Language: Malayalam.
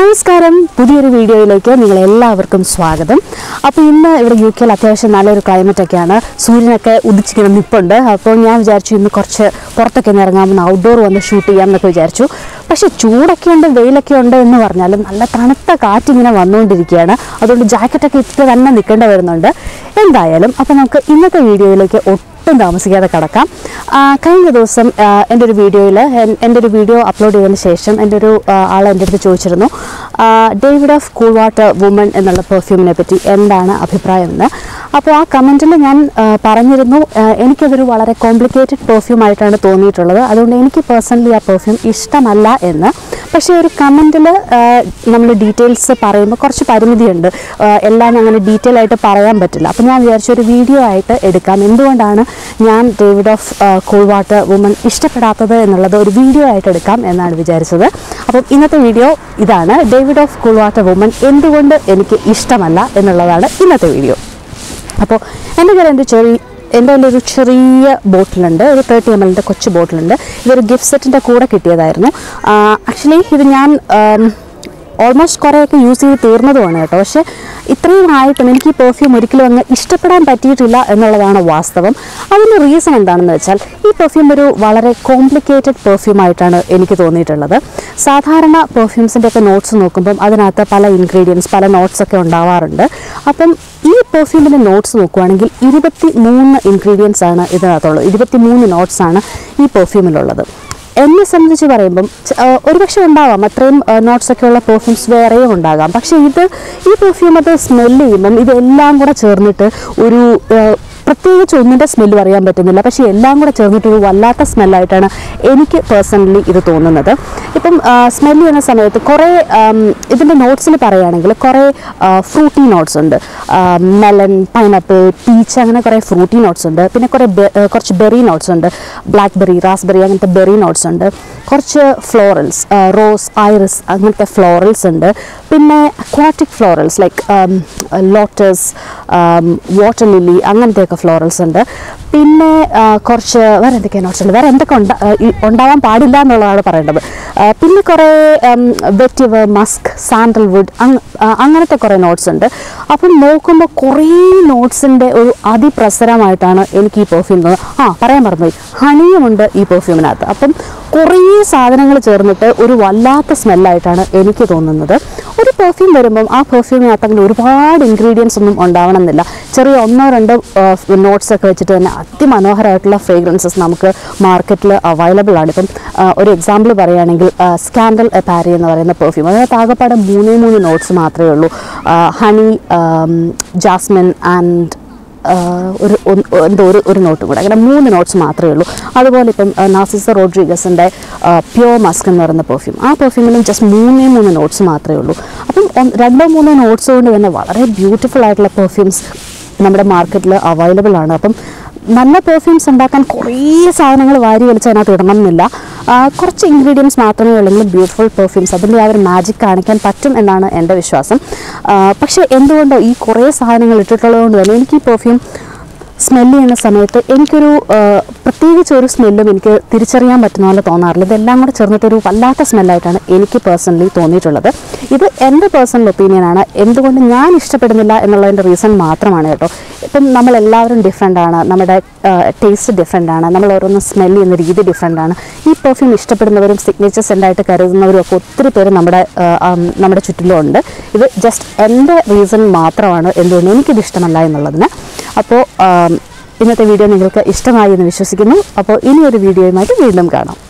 നമസ്കാരം പുതിയൊരു വീഡിയോയിലേക്ക് നിങ്ങൾ എല്ലാവർക്കും സ്വാഗതം അപ്പോൾ ഇന്ന് ഇവിടെ യു കെയിൽ അത്യാവശ്യം നല്ലൊരു ക്ലൈമറ്റ് ഒക്കെയാണ് സൂര്യനൊക്കെ ഉദിച്ചിങ്ങനെ നിൽപ്പുണ്ട് അപ്പോൾ ഞാൻ വിചാരിച്ചു ഇന്ന് കുറച്ച് പുറത്തൊക്കെ ഒന്ന് ഇറങ്ങാമെന്ന് ഔട്ട്ഡോർ വന്ന് ഷൂട്ട് ചെയ്യാം എന്നൊക്കെ വിചാരിച്ചു പക്ഷേ ചൂടൊക്കെ ഉണ്ട് വെയിലൊക്കെ ഉണ്ട് എന്ന് പറഞ്ഞാലും നല്ല തണുത്ത കാറ്റിങ്ങനെ വന്നുകൊണ്ടിരിക്കുകയാണ് അതുകൊണ്ട് ജാക്കറ്റൊക്കെ ഇട്ട് തന്നെ നിൽക്കേണ്ടി വരുന്നുണ്ട് എന്തായാലും അപ്പോൾ നമുക്ക് ഇന്നത്തെ വീഡിയോയിലേക്ക് ഒട്ടും താമസിക്കാതെ കിടക്കാം ആ, കഴിഞ്ഞ ദിവസം ആ, എൻ്റെ ഒരു വീഡിയോയിൽ എൻ്റെ ഒരു വീഡിയോ അപ്ലോഡ് ചെയ്തതിന് ശേഷം എൻ്റെ ഒരു ആ, ആൾ എൻ്റെ അടുത്ത് ചോദിച്ചിരുന്നു Davidoff Cool Water Woman എന്നുള്ള പെർഫ്യൂമിനെ പറ്റി എന്താണ് അഭിപ്രായമെന്ന് അപ്പോൾ ആ കമൻറ്റിൽ ഞാൻ ആ, പറഞ്ഞിരുന്നു ആ, എനിക്കതൊരു വളരെ കോംപ്ലിക്കേറ്റഡ് പെർഫ്യൂം ആയിട്ടാണ് തോന്നിയിട്ടുള്ളത് അതുകൊണ്ട് എനിക്ക് പേഴ്സണലി ആ പെർഫ്യൂം ഇഷ്ടമല്ല എന്ന് പക്ഷേ ഒരു കമൻറ്റിൽ നമ്മൾ ഡീറ്റെയിൽസ് പറയുമ്പോൾ കുറച്ച് പരിമിതിയുണ്ട് ആ, എല്ലാം അങ്ങനെ ഡീറ്റെയിൽ ആയിട്ട് പറയാൻ പറ്റില്ല അപ്പോൾ ഞാൻ വിചാരിച്ചു ഒരു വീഡിയോ ആയിട്ട് എടുക്കാം എന്തുകൊണ്ടാണ് ഞാൻ Davidoff Cool Water Woman ഇഷ്ടപ്പെടാത്തത് എന്നുള്ളത് ഒരു വീഡിയോ ആയിട്ട് എടുക്കാം എന്നാണ് വിചാരിച്ചത് അപ്പം ഇന്നത്തെ വീഡിയോ ഇതാണ് Davidoff Cool Water Woman എന്തുകൊണ്ട് എനിക്ക് ഇഷ്ടമല്ല എന്നുള്ളതാണ് ഇന്നത്തെ വീഡിയോ അപ്പോൾ എൻ്റെ കയ്യിൽ എൻ്റെ ചെറിയ എൻ്റെ കയ്യിൽ ഒരു ചെറിയ ബോട്ടിലുണ്ട് ഒരു തേർട്ടി എം എല്ലിൻ്റെ കൊച്ചു ബോട്ടിലുണ്ട് ഇതൊരു ഗിഫ്റ്റ് സെറ്റിൻ്റെ കൂടെ കിട്ടിയതായിരുന്നു ആക്ച്വലി ഇത് ഞാൻ ഓൾമോസ്റ്റ് കുറേയൊക്കെ യൂസ് ചെയ്ത് തീർന്നതുമാണ് കേട്ടോ പക്ഷേ ഇത്രയും ആയിട്ടും എനിക്ക് ഈ പെർഫ്യൂം ഒരിക്കലും അങ്ങ് ഇഷ്ടപ്പെടാൻ പറ്റിയിട്ടില്ല എന്നുള്ളതാണ് വാസ്തവം അതിൻ്റെ റീസൺ എന്താണെന്ന് വെച്ചാൽ ഈ പെർഫ്യൂം ഒരു വളരെ കോംപ്ലിക്കേറ്റഡ് പെർഫ്യൂം ആയിട്ടാണ് എനിക്ക് തോന്നിയിട്ടുള്ളത് സാധാരണ പെർഫ്യൂംസിൻ്റെ ഒക്കെ നോട്ട്സ് നോക്കുമ്പം അതിനകത്ത് പല ഇൻഗ്രീഡിയൻസ് പല നോട്ട്സ് ഒക്കെ ഉണ്ടാവാറുണ്ട് അപ്പം ഈ പെർഫ്യൂമിൻ്റെ നോട്ട്സ് നോക്കുവാണെങ്കിൽ ഇരുപത്തി മൂന്ന് ഇൻഗ്രീഡിയൻസ് ആണ് ഇതിനകത്തുള്ളത് ഇരുപത്തി മൂന്ന് നോട്ട്സ് ആണ് ഈ പെർഫ്യൂമിലുള്ളത് എന്നെ സംബന്ധിച്ച് പറയുമ്പം ച- ആ, ഒരുപക്ഷെ ഉണ്ടാവാം അത്രയും നോട്ട്സ് ഒക്കെ ഉള്ള പെർഫ്യൂംസ് വേറെയും ഉണ്ടാകാം പക്ഷേ ഇത് ഈ പെർഫ്യൂം അത് സ്മെല്ല് ചെയ്യുമ്പം ഇതെല്ലാം കൂടെ ചേർന്നിട്ട് ഒരു ആ, പ്രത്യേകിച്ച് ഒന്നിൻ്റെ സ്മെല്ല് പറയാൻ പറ്റുന്നില്ല പക്ഷേ എല്ലാം കൂടെ ചേർന്നിട്ട് ഒരു വല്ലാത്ത സ്മെല്ലായിട്ടാണ് എനിക്ക് പേഴ്സണലി ഇത് തോന്നുന്നത് ഇപ്പം സ്മെല്ല് ചെയ്യുന്ന സമയത്ത് കുറേ ഇതിൻ്റെ നോട്ട്സിൽ പറയുകയാണെങ്കിൽ കുറേ ഫ്രൂട്ടി നോട്ട്സ് ഉണ്ട് മെലൺ പൈനാപ്പിൾ പീച്ച് അങ്ങനെ കുറേ ഫ്രൂട്ടി നോട്ട്സ് ഉണ്ട് പിന്നെ കുറേ ബെ- ആ, കുറച്ച് ബെറി നോട്ട്സ് ഉണ്ട് ബ്ലാക്ക് ബെറി റാസ്ബെറി അങ്ങനത്തെ ബെറി നോട്ട്സ് ഉണ്ട് കുറച്ച് ഫ്ലോറൽസ് റോസ് ഐറിസ് അങ്ങനത്തെ ഫ്ലോറൽസ് ഉണ്ട് പിന്നെ aquatic florals like lotus water lily അങ്ങനത്തെയൊക്കെ ഫ്ലോറൽസ് ഉണ്ട് പിന്നെ ആ, കുറച്ച് വേറെ എന്തൊക്കെ നോട്ട്സ് ഉണ്ട് വേറെ എന്തൊക്കെ ഉണ്ടാ ആ, ഈ ഉണ്ടാവാൻ പാടില്ല എന്നുള്ളതാണ് പറയേണ്ടത് ആ, പിന്നെ കുറേ വെറ്റിവ് മസ്ക് സാൻഡൽവുഡ് അങ്ങനത്തെ കുറേ നോട്ട്സ് ഉണ്ട് അപ്പം നോക്കുമ്പോൾ കുറേ നോട്ട്സിൻ്റെ ഒരു അതിപ്രസരമായിട്ടാണ് എനിക്ക് ഈ പെർഫ്യൂം തോന്നുന്നത് ആ പറയാൻ മറന്നുപോയി ഹണിയുമുണ്ട് ഈ പെർഫ്യൂമിനകത്ത് അപ്പം കുറേ സാധനങ്ങൾ ചേർന്നിട്ട് ഒരു വല്ലാത്ത സ്മെല്ലായിട്ടാണ് എനിക്ക് തോന്നുന്നത് ഒരു പെർഫ്യൂം വരുമ്പം ആ പെർഫ്യൂമിനകത്ത് അങ്ങനെ ഒരുപാട് ഇൻഗ്രീഡിയൻസ് ഒന്നും ഉണ്ടാവണമെന്നില്ല ചെറിയ ഒന്നോ രണ്ടോ നോട്ട്സ് ഒക്കെ വെച്ചിട്ട് തന്നെ അതിമനോഹരമായിട്ടുള്ള ഫ്രേഗ്രൻസസ് നമുക്ക് മാർക്കറ്റിൽ അവൈലബിൾ ആണ് ഇപ്പം ആ, ഒരു എക്സാമ്പിൾ പറയുകയാണെങ്കിൽ സ്കാൻഡൽ പാരി എന്ന് പറയുന്ന പെർഫ്യൂം അതിനകത്ത് ആകെപ്പാടെ മൂന്നേ മൂന്ന് നോട്ട്സ് മാത്രമേ ഉള്ളൂ ഹണി ജാസ്മിൻ ആൻഡ് ആഹ് ഒരു ഒന്ന് എന്തോ ഒരു ഒരു നോട്ടും കൂടെ അങ്ങനെ മൂന്ന് നോട്ട്സ് മാത്രമേ ഉള്ളൂ അതുപോലെ ഇപ്പം നാസിസ റോഡ്രിഗസിൻ്റെ പ്യോർ മസ്ക് എന്ന് പറയുന്ന പെർഫ്യൂം ആ പെർഫ്യൂമിലും ജസ്റ്റ് മൂന്നേ മൂന്ന് നോട്ട്സ് മാത്രമേ ഉള്ളൂ അപ്പം ഒന്ന് രണ്ടോ മൂന്നോ നോട്ട്സ് കൊണ്ട് തന്നെ വളരെ ബ്യൂട്ടിഫുൾ ആയിട്ടുള്ള പെർഫ്യൂംസ് നമ്മുടെ മാർക്കറ്റിൽ അവൈലബിൾ ആണ് അപ്പം നല്ല പെർഫ്യൂംസ് ഉണ്ടാക്കാൻ കുറേ സാധനങ്ങൾ വാരി വലിച്ച് അതിനകത്ത് ഇടണം എന്നില്ല ആ, കുറച്ച് ഇൻഗ്രീഡിയൻസ് മാത്രമേ ഉള്ളെങ്കിലും ബ്യൂട്ടിഫുൾ പെർഫ്യൂംസ് അതിൻ്റെ ആ ഒരു മാജിക് കാണിക്കാൻ പറ്റും എന്നാണ് എൻ്റെ വിശ്വാസം ആ, പക്ഷേ എന്തുകൊണ്ടോ ഈ കുറേ സാധനങ്ങൾ ഇട്ടിട്ടുള്ളത് കൊണ്ട് തന്നെ എനിക്ക് ഈ പെർഫ്യൂം സ്മെല്ല് ചെയ്യുന്ന സമയത്ത് എനിക്കൊരു ആ, പ്രത്യേകിച്ച് ഒരു സ്മെല്ലും എനിക്ക് തിരിച്ചറിയാൻ പറ്റുന്ന പോലെ തോന്നാറില്ല ഇതെല്ലാം കൂടെ ചേർന്നിട്ടൊരു വല്ലാത്ത സ്മെല്ലായിട്ടാണ് എനിക്ക് പേഴ്സണലി തോന്നിയിട്ടുള്ളത് ഇത് എൻ്റെ പേഴ്സണൽ ഒപ്പീനിയനാണ് എന്തുകൊണ്ട് ഞാൻ ഇഷ്ടപ്പെടുന്നില്ല എന്നുള്ളതിൻ്റെ റീസൺ മാത്രമാണ് കേട്ടോ ഇപ്പം നമ്മളെല്ലാവരും ഡിഫറെൻ്റ് ആണ് നമ്മുടെ ടേസ്റ്റ് ഡിഫറെൻ്റ് ആണ് നമ്മൾ ഓരോന്ന് സ്മെല്ല് ചെയ്യുന്ന രീതി ഡിഫറെൻ്റ് ആണ് ഈ പെർഫ്യൂം ഇഷ്ടപ്പെടുന്നവരും സിഗ്നേച്ചർ സെൻ്റായിട്ട് കരുതുന്നവരും ഒക്കെ ഒത്തിരി പേര് നമ്മുടെ ആ, ആം, നമ്മുടെ ചുറ്റിലും ഉണ്ട് ഇത് ജസ്റ്റ് എൻ്റെ റീസൺ മാത്രമാണ് എന്തുകൊണ്ട് എനിക്കിത് ഇഷ്ടമല്ല എന്നുള്ളതിന് അപ്പോൾ ആം, ഇന്നത്തെ വീഡിയോ നിങ്ങൾക്ക് ഇഷ്ടമായി എന്ന് വിശ്വസിക്കുന്നു അപ്പോൾ ഇനിയൊരു വീഡിയോയുമായിട്ട് വീണ്ടും കാണാം